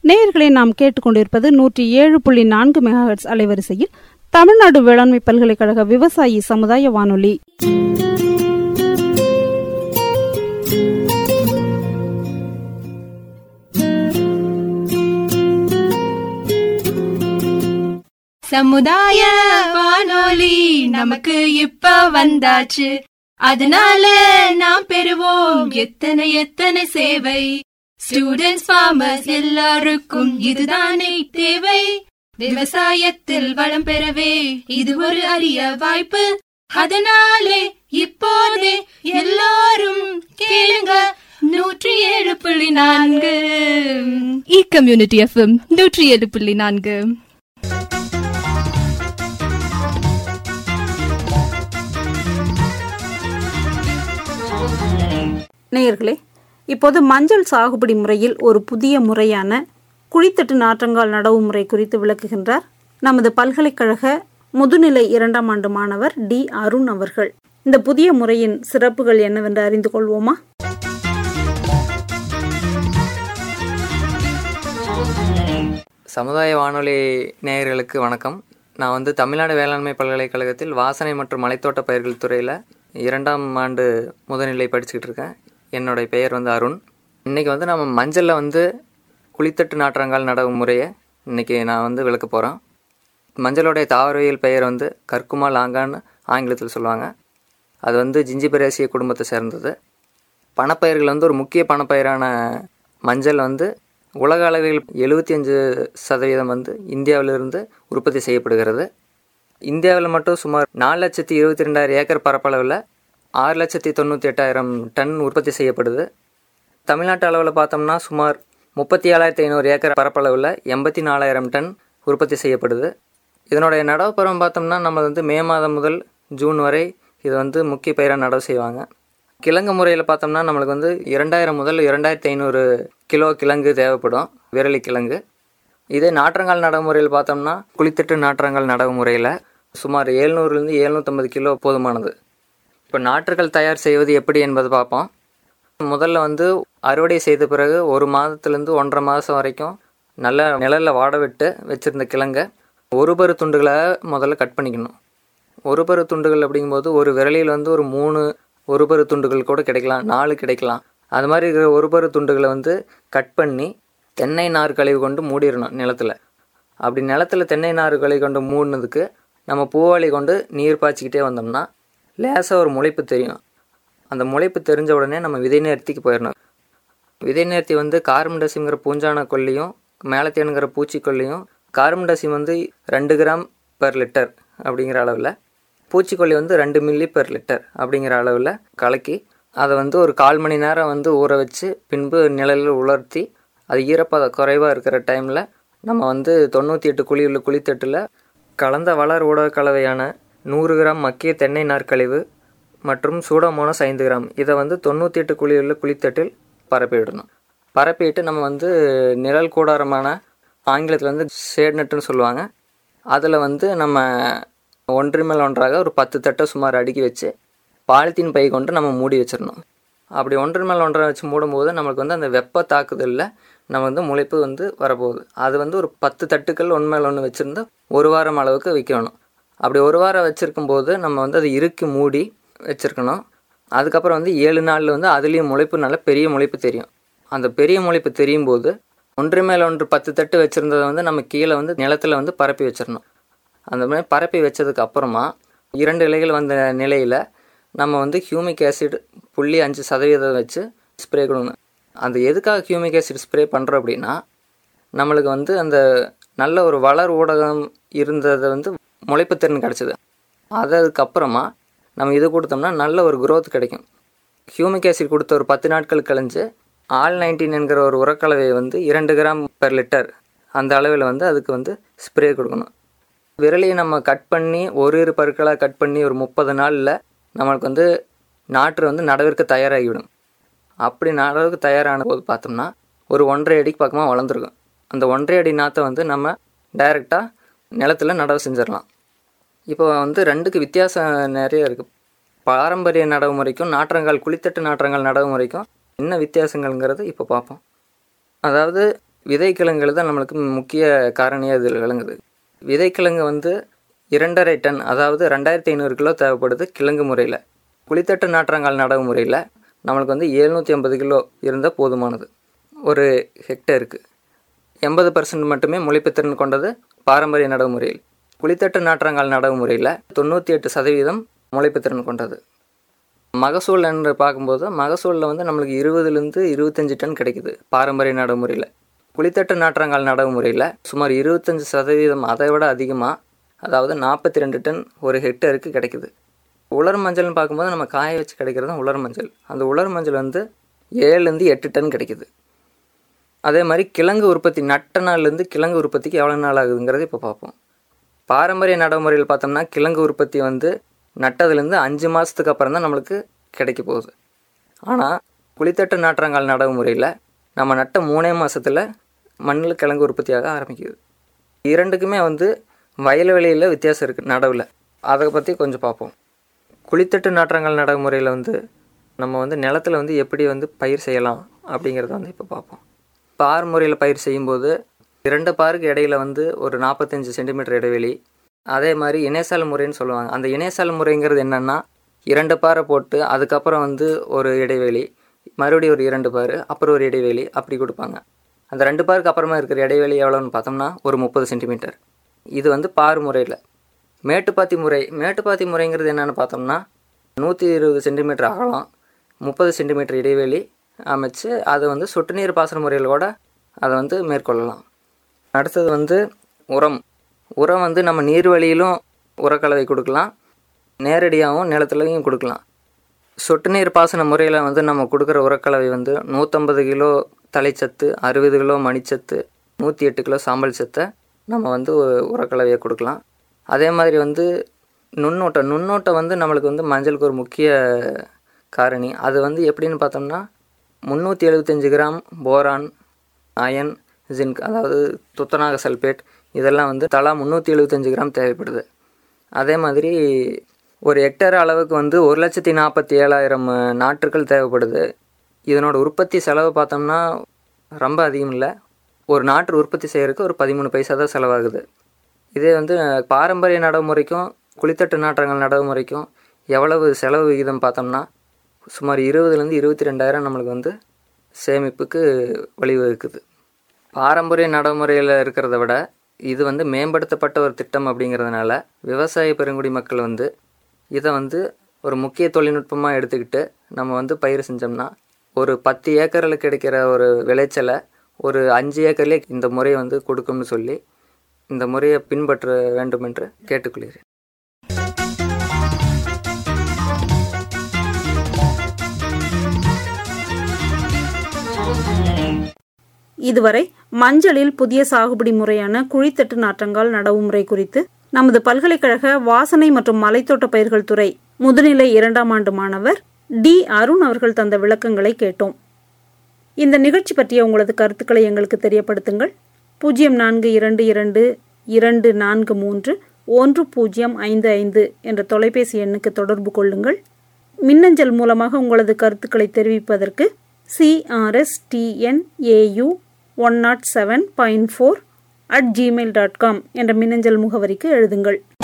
நேயர்களை நாம் கேட்டுக்கொண்டிருப்பது நூற்றி ஏழு புள்ளி நான்கு மெகாஹெட்ஸ் அலைவரிசையில் தமிழ்நாடு வேளாண்மை பல்கலைக்கழக விவசாயி சமுதாய வானொலி சமுதாய வானொலி நமக்கு இப்ப வந்தாச்சு அதனால நாம் பெறுவோம் எத்தனை எத்தனை சேவை ஸ்டூடெண்ட்ஸ் ஃபார்மர்ஸ் எல்லாருக்கும் இதுதானே தேவை விவசாயத்தில் வளம் பெறவே இது ஒரு அரிய வாய்ப்பு அதனாலே இப்போதே எல்லாரும் கேளுங்க நூற்றி ஏழு புள்ளி நான்கு இ கம்யூனிட்டி எஃப்எம் நூற்றி ஏழு புள்ளி நான்கு நேயர்களே இப்போது மஞ்சள் சாகுபடி முறையில் ஒரு புதிய முறையான குழித்தட்டு நாற்றங்கால் நடவு முறை குறித்து விளக்குகின்றார் நமது பல்கலைக்கழக முதுநிலை இரண்டாம் ஆண்டு மாணவர் டி அருண் அவர்கள் இந்த புதிய முறையின் சிறப்புகள் என்னவென்று அறிந்து கொள்வோமா சமுதாய வானொலி நேயர்களுக்கு வணக்கம் நான் வந்து தமிழ்நாடு வேளாண்மை பல்கலைக்கழகத்தில் வாசனை மற்றும் மலைத்தோட்ட பயிர்கள் துறையில் இரண்டாம் ஆண்டு முதுநிலை படிச்சுக்கிட்டு இருக்கேன் என்னுடைய பெயர் வந்து அருண் இன்றைக்கி வந்து நம்ம மஞ்சளில் வந்து குளித்தட்டு நாற்றங்கால் நடவு முறையை இன்றைக்கி நான் வந்து விளக்க போகிறேன் மஞ்சளுடைய தாவரவியல் பெயர் வந்து கற்குமா லாங்கான்னு ஆங்கிலத்தில் சொல்லுவாங்க அது வந்து ஜிஞ்சிபரேசிய குடும்பத்தை சேர்ந்தது பணப்பயிர்கள் வந்து ஒரு முக்கிய பணப்பயிரான மஞ்சள் வந்து உலக அளவில் எழுபத்தி அஞ்சு சதவீதம் வந்து இந்தியாவிலிருந்து உற்பத்தி செய்யப்படுகிறது இந்தியாவில் மட்டும் சுமார் நாலு லட்சத்தி இருபத்தி ரெண்டாயிரம் ஏக்கர் பரப்பளவில் ஆறு லட்சத்தி தொண்ணூற்றி எட்டாயிரம் டன் உற்பத்தி செய்யப்படுது தமிழ்நாட்டு அளவில் பார்த்தோம்னா சுமார் முப்பத்தி ஏழாயிரத்தி ஐநூறு ஏக்கர் பரப்பளவில் எண்பத்தி நாலாயிரம் டன் உற்பத்தி செய்யப்படுது இதனுடைய நடவு பருவம் பார்த்தோம்னா நம்ம வந்து மே மாதம் முதல் ஜூன் வரை இது வந்து முக்கிய பயிராக நடவு செய்வாங்க கிழங்கு முறையில் பார்த்தோம்னா நம்மளுக்கு வந்து இரண்டாயிரம் முதல் இரண்டாயிரத்தி ஐநூறு கிலோ கிழங்கு தேவைப்படும் விரலி கிழங்கு இதே நாற்றங்கால் நடவு முறையில் பார்த்தோம்னா குளித்தட்டு நாற்றங்கால் நடவு முறையில் சுமார் ஏழ்நூறுலேருந்து எழுநூற்றம்பது கிலோ போதுமானது இப்போ நாற்றுகள் தயார் செய்வது எப்படி என்பது பார்ப்போம் முதல்ல வந்து அறுவடை செய்த பிறகு ஒரு மாதத்துலேருந்து ஒன்றரை மாதம் வரைக்கும் நல்ல நிழலில் வாட விட்டு வச்சுருந்த கிழங்கை ஒரு பரு துண்டுகளை முதல்ல கட் பண்ணிக்கணும் ஒரு பரு துண்டுகள் அப்படிங்கும்போது ஒரு விரலியில் வந்து ஒரு மூணு ஒரு பரு துண்டுகள் கூட கிடைக்கலாம் நாலு கிடைக்கலாம் அது மாதிரி இருக்கிற ஒரு பரு துண்டுகளை வந்து கட் பண்ணி தென்னை நார் கழிவு கொண்டு மூடிடணும் நிலத்தில் அப்படி நிலத்தில் தென்னை நார் கழிவு கொண்டு மூடினதுக்கு நம்ம பூவாளி கொண்டு நீர் பாய்ச்சிக்கிட்டே வந்தோம்னா லேசாக ஒரு முளைப்பு தெரியும் அந்த முளைப்பு தெரிஞ்ச உடனே நம்ம விதை நேர்த்திக்கு போயிடணும் விதை நேர்த்தி வந்து கார்பன்டசிங்கிற பூஞ்சான கொல்லியும் மேலத்தேனுங்கிற பூச்சிக்கொல்லியும் கார்பன்டசிம் வந்து ரெண்டு கிராம் பெர் லிட்டர் அப்படிங்கிற அளவில் பூச்சிக்கொல்லி வந்து ரெண்டு மில்லி பெர் லிட்டர் அப்படிங்கிற அளவில் கலக்கி அதை வந்து ஒரு கால் மணி நேரம் வந்து ஊற வச்சு பின்பு நிழலில் உலர்த்தி அது ஈரப்பத குறைவாக இருக்கிற டைமில் நம்ம வந்து தொண்ணூற்றி எட்டு குழி உள்ள குழித்தட்டில் கலந்த வளர் ஊடக கலவையான நூறு கிராம் மக்கிய தென்னை நார்க்கழிவு மற்றும் சூடோமோனஸ் ஐந்து கிராம் இதை வந்து தொண்ணூற்றி எட்டு குழி உள்ள குழித்தட்டில் பரப்பிவிடணும் பரப்பிட்டு நம்ம வந்து நிழல் கூடாரமான ஆங்கிலத்தில் வந்து ஷேட் நட்டுன்னு சொல்லுவாங்க அதில் வந்து நம்ம ஒன்று மேல் ஒன்றாக ஒரு பத்து தட்டை சுமார் அடுக்கி வச்சு பாலித்தீன் பை கொண்டு நம்ம மூடி வச்சிடணும் அப்படி ஒன்று மேல் ஒன்றரை வச்சு மூடும்போது நம்மளுக்கு வந்து அந்த வெப்ப தாக்குதலில் நம்ம வந்து முளைப்பு வந்து வரப்போகுது அது வந்து ஒரு பத்து தட்டுக்கள் ஒன்று மேல் ஒன்று வச்சுருந்து ஒரு வாரம் அளவுக்கு வைக்கணும் அப்படி ஒரு வாரம் வச்சுருக்கும் போது நம்ம வந்து அதை இறுக்கி மூடி வச்சுருக்கணும் அதுக்கப்புறம் வந்து ஏழு நாளில் வந்து அதுலேயும் முளைப்பு நல்ல பெரிய முளைப்பு தெரியும் அந்த பெரிய முளைப்பு தெரியும் போது ஒன்று மேல் ஒன்று பத்து தட்டு வச்சுருந்ததை வந்து நம்ம கீழே வந்து நிலத்தில் வந்து பரப்பி வச்சிடணும் அந்த மாதிரி பரப்பி வச்சதுக்கு அப்புறமா இரண்டு இலைகள் வந்த நிலையில் நம்ம வந்து ஹியூமிக் ஆசிட் புள்ளி அஞ்சு சதவீதம் வச்சு ஸ்ப்ரே கொடுக்கணும் அந்த எதுக்காக ஹியூமிக் ஆசிட் ஸ்ப்ரே பண்ணுறோம் அப்படின்னா நம்மளுக்கு வந்து அந்த நல்ல ஒரு வளர் ஊடகம் இருந்ததை வந்து முளைப்புத்திறன் கிடச்சிது அதுக்கப்புறமா நம்ம இது கொடுத்தோம்னா நல்ல ஒரு growth கிடைக்கும் ஹியூமிக் ஆசிட் கொடுத்த ஒரு பத்து நாட்கள் கழிஞ்சு ஆல் நைன்டீன் என்கிற ஒரு உரக்கலவையை வந்து இரண்டு கிராம் பெர் லிட்டர் அந்த அளவில் வந்து அதுக்கு வந்து ஸ்ப்ரே கொடுக்கணும் விரலியை நம்ம கட் பண்ணி ஒரு இரு பருக்களாக கட் பண்ணி ஒரு முப்பது நாளில் நம்மளுக்கு வந்து நாற்று வந்து நடவிற்கு தயாராகிவிடும் அப்படி நடவுக்கு தயாரான போது பார்த்தோம்னா ஒரு ஒன்றரை அடிக்கு பக்கமாக வளர்ந்துருக்கும் அந்த ஒன்றரை அடி நாற்றை வந்து நம்ம டைரெக்டாக நிலத்தில் நடவு செஞ்சிடலாம் இப்போ வந்து ரெண்டுக்கு வித்தியாசம் நிறைய இருக்குது பாரம்பரிய நடவு முறைக்கும் நாற்றங்கால் குளித்தட்டு நாற்றங்கால் நடவு முறைக்கும் என்ன வித்தியாசங்கள்ங்கிறது இப்போ பார்ப்போம் அதாவது விதைக்கிழங்குகள் தான் நம்மளுக்கு முக்கிய காரணியாக இதில் விளங்குது விதைக்கிழங்கு வந்து இரண்டரை டன் அதாவது ரெண்டாயிரத்தி ஐநூறு கிலோ தேவைப்படுது கிழங்கு முறையில் குளித்தட்டு நாற்றங்கால் நடவு முறையில் நம்மளுக்கு வந்து எழுநூற்றி ஐம்பது கிலோ இருந்தால் போதுமானது ஒரு ஹெக்டேருக்கு எண்பது பர்சன்ட் மட்டுமே முளைப்புத்திறன் கொண்டது பாரம்பரிய நடவு முறையில் குளித்தட்டு நாற்றங்கால் நடவு முறையில் தொண்ணூற்றி எட்டு சதவீதம் முளைப்புத்திறன் கொண்டது மகசூல் என்று பார்க்கும்போது மகசூலில் வந்து நம்மளுக்கு இருபதுலேருந்து இருபத்தஞ்சி டன் கிடைக்குது பாரம்பரிய நடவு முறையில் குளித்தட்டு நாற்றங்கால் நடவு முறையில் சுமார் இருபத்தஞ்சி சதவீதம் அதை விட அதிகமாக அதாவது நாற்பத்தி ரெண்டு டன் ஒரு ஹெக்டருக்கு கிடைக்குது உலர் மஞ்சள்னு பார்க்கும்போது நம்ம காய வச்சு கிடைக்கிறது தான் உலர் மஞ்சள் அந்த உலர் மஞ்சள் வந்து ஏழுலேருந்து எட்டு டன் கிடைக்குது அதே மாதிரி கிழங்கு உற்பத்தி நட்ட நாள்லேருந்து கிழங்கு உற்பத்திக்கு எவ்வளோ நாள் ஆகுதுங்கிறத இப்போ பார்ப்போம் பாரம்பரிய நடைமுறையில் பார்த்தோம்னா கிழங்கு உற்பத்தி வந்து நட்டதுலேருந்து அஞ்சு மாதத்துக்கு அப்புறம் தான் நம்மளுக்கு கிடைக்க போகுது ஆனால் குளித்தட்டு நாற்றங்கால் நடவு முறையில் நம்ம நட்ட மூணே மாதத்தில் மண்ணில் கிழங்கு உற்பத்தியாக ஆரம்பிக்குது இரண்டுக்குமே வந்து வயல்வெளியில் வித்தியாசம் இருக்குது நடவில் அதை பற்றி கொஞ்சம் பார்ப்போம் குளித்தட்டு நாற்றங்கால் நடவு முறையில் வந்து நம்ம வந்து நிலத்தில் வந்து எப்படி வந்து பயிர் செய்யலாம் அப்படிங்கிறத வந்து இப்போ பார்ப்போம் பார் முறையில் பயிர் செய்யும்போது இரண்டு பாருக்கு இடையில வந்து ஒரு நாற்பத்தஞ்சு சென்டிமீட்டர் இடைவெளி அதே மாதிரி இணையசால முறைன்னு சொல்லுவாங்க அந்த இணையசால முறைங்கிறது என்னென்னா இரண்டு பாறை போட்டு அதுக்கப்புறம் வந்து ஒரு இடைவெளி மறுபடியும் ஒரு இரண்டு பாரு அப்புறம் ஒரு இடைவெளி அப்படி கொடுப்பாங்க அந்த ரெண்டு பாருக்கு அப்புறமா இருக்கிற இடைவெளி எவ்வளோன்னு பார்த்தோம்னா ஒரு முப்பது சென்டிமீட்டர் இது வந்து பார் முறையில் மேட்டுப்பாத்தி முறை மேட்டுப்பாத்தி முறைங்கிறது என்னென்னு பார்த்தோம்னா நூற்றி இருபது சென்டிமீட்டர் அகலம் முப்பது சென்டிமீட்டர் இடைவெளி அமைச்சு அதை வந்து சொட்டு நீர் பாசன முறையில் கூட அதை வந்து மேற்கொள்ளலாம் அடுத்தது வந்து உரம் உரம் வந்து நம்ம நீர் வழியிலும் உரக்கலவை கொடுக்கலாம் நேரடியாகவும் நிலத்துலையும் கொடுக்கலாம் சொட்டு நீர் பாசன முறையில் வந்து நம்ம கொடுக்குற உரக்கலவை வந்து நூற்றம்பது கிலோ தலைச்சத்து அறுபது கிலோ மணிச்சத்து நூற்றி எட்டு கிலோ சாம்பல் சத்தை நம்ம வந்து உரக்கலவையை கொடுக்கலாம் அதே மாதிரி வந்து நுண்ணோட்டம் நுண்ணோட்டம் வந்து நம்மளுக்கு வந்து மஞ்சளுக்கு ஒரு முக்கிய காரணி அது வந்து எப்படின்னு பார்த்தோம்னா முந்நூற்றி எழுபத்தஞ்சு கிராம் போரான் அயன் ஜின்க் அதாவது துத்தநாக சல்பேட் இதெல்லாம் வந்து தலா முந்நூற்றி எழுபத்தஞ்சு கிராம் தேவைப்படுது அதே மாதிரி ஒரு ஹெக்டேர் அளவுக்கு வந்து ஒரு லட்சத்தி நாற்பத்தி ஏழாயிரம் நாற்றுகள் தேவைப்படுது இதனோட உற்பத்தி செலவு பார்த்தோம்னா ரொம்ப அதிகம் இல்லை ஒரு நாற்று உற்பத்தி செய்கிறதுக்கு ஒரு பதிமூணு பைசா தான் செலவாகுது இதே வந்து பாரம்பரிய நடைமுறைக்கும் குளித்தட்டு நாற்றங்கள் நடைமுறைக்கும் எவ்வளவு செலவு விகிதம் பார்த்தோம்னா சுமார் இருபதுலேருந்து இருபத்தி ரெண்டாயிரம் நம்மளுக்கு வந்து சேமிப்புக்கு வழிவகுக்குது பாரம்பரிய நடைமுறையில் இருக்கிறத விட இது வந்து மேம்படுத்தப்பட்ட ஒரு திட்டம் அப்படிங்கிறதுனால விவசாய பெருங்குடி மக்கள் வந்து இதை வந்து ஒரு முக்கிய தொழில்நுட்பமாக எடுத்துக்கிட்டு நம்ம வந்து பயிர் செஞ்சோம்னா ஒரு பத்து ஏக்கரில் கிடைக்கிற ஒரு விளைச்சலை ஒரு அஞ்சு ஏக்கர்லேயே இந்த முறையை வந்து கொடுக்கும்னு சொல்லி இந்த முறையை பின்பற்ற வேண்டும் என்று கேட்டுக்கொள்கிறேன் இதுவரை மஞ்சளில் புதிய சாகுபடி முறையான குழித்தட்டு நாற்றங்கால் நடவு முறை குறித்து நமது பல்கலைக்கழக வாசனை மற்றும் மலைத்தோட்ட பயிர்கள் துறை முதுநிலை இரண்டாம் ஆண்டு மாணவர் டி அருண் அவர்கள் தந்த விளக்கங்களை கேட்டோம் இந்த நிகழ்ச்சி பற்றிய உங்களது கருத்துக்களை எங்களுக்கு தெரியப்படுத்துங்கள் பூஜ்ஜியம் நான்கு இரண்டு இரண்டு இரண்டு நான்கு மூன்று ஒன்று பூஜ்ஜியம் ஐந்து ஐந்து என்ற தொலைபேசி எண்ணுக்கு தொடர்பு கொள்ளுங்கள் மின்னஞ்சல் மூலமாக உங்களது கருத்துக்களை தெரிவிப்பதற்கு CRSTNAU one nought seven point four at Gmail dot com என்ற மின்னஞ்சல் முகவரிக்கு எழுதுங்கள்